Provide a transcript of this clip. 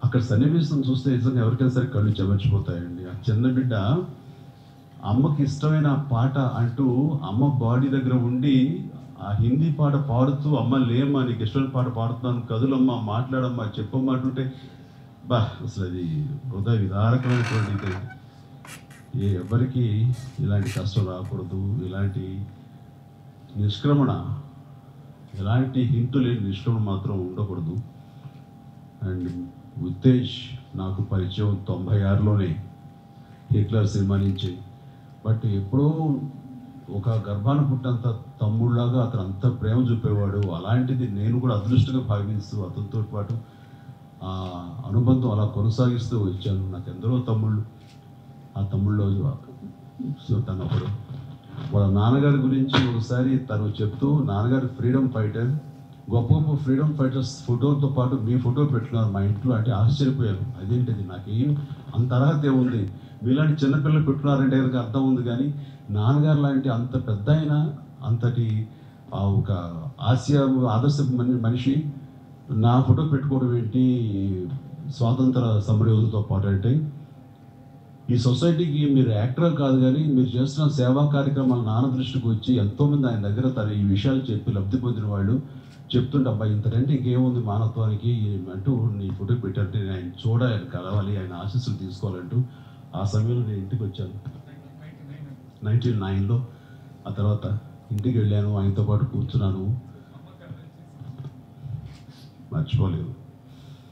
అక్కడ సన్నివేశం చూస్తే నిజంగా ఎవరికైనా సరే కళ్ళు చెమర్చిపోతాయండి ఆ చిన్న బిడ్డ అమ్మకి ఇష్టమైన ఆ పాట అంటూ అమ్మ బాడీ దగ్గర ఉండి ఆ హిందీ పాట పాడుతూ అమ్మ లేమ్మా నీకు ఇష్టమైన పాట పాడుతున్నాను కదులమ్మా మాట్లాడమ్మా చెప్పమ్మా అంటుంటే బా అసలు అది హృదయ విదారకమైనటువంటి ఇది. ఏ ఎవరికి ఇలాంటి కష్టం రాకూడదు ఇలాంటి నిష్క్రమణ ఎలాంటి హింటు లేని నిష్క్రమణ మాత్రం ఉండకూడదు అండ్ ఉత్తేజ్ నాకు పరిచయం తొంభై ఆరులోనే హిట్లర్ సినిమా నుంచి బట్ ఎప్పుడో ఒక గర్భాన పుట్టినంత తమ్ముళ్ళలాగా అతను అంత ప్రేమ చూపేవాడు అలాంటిది నేను కూడా అదృష్టంగా భావిస్తూ అతనితో పాటు ఆ అనుబంధం అలా కొనసాగిస్తూ వచ్చాను నాకు ఎందరో తమ్ముళ్ళు ఆ తమ్ముళ్ళు సో తను ఒకడు వాళ్ళ నాన్నగారి గురించి ఒకసారి తను చెప్తూ నాన్నగారు ఫ్రీడమ్ ఫైటర్ గొప్ప గొప్ప ఫ్రీడమ్ ఫైటర్స్ ఫోటోతో పాటు మీ ఫోటో పెట్టుకున్నారు మా ఇంట్లో అంటే ఆశ్చర్యపోయాను అదేంటిది నాకేం అంత అర్హత ఏముంది మీలాంటి చిన్నపిల్లలు పెట్టుకున్నారంటే కనుక అర్థం ఉంది కానీ నాన్నగారు లాంటి అంత పెద్ద ఆయన అంతటి ఆ ఒక ఆసియా ఆదర్శ మని- మనిషి నా ఫోటో పెట్టుకోవడం ఏంటి స్వాతంత్ర సమరయోధులతో పాటు అంటే ఈ సొసైటీకి మీరు యాక్టర్ కాదు కానీ మీరు చేస్తున్న సేవా కార్యక్రమాలు నాన్న దృష్టికి వచ్చి ఎంతోమంది ఆయన దగ్గర తన ఈ విషయాలు చెప్పి లబ్ధి పొందిన వాళ్ళు చెప్తుంటే అబ్బాయి ఇంతకంటే ఇంకేముంది మానవత్వానికి అంటూ నీ ఫోటో పెట్టంటే నేను ఆయన చూడాలి ఆయన కలవాలి ఆయన ఆశీస్సులు తీసుకోవాలంటూ ఆ సమయంలో నేను ఇంటికి వచ్చాను నైన్టీన్ నైన్లో ఆ తర్వాత ఇంటికి వెళ్ళాను ఆయనతో పాటు కూర్చున్నాను మర్చిపోలేదు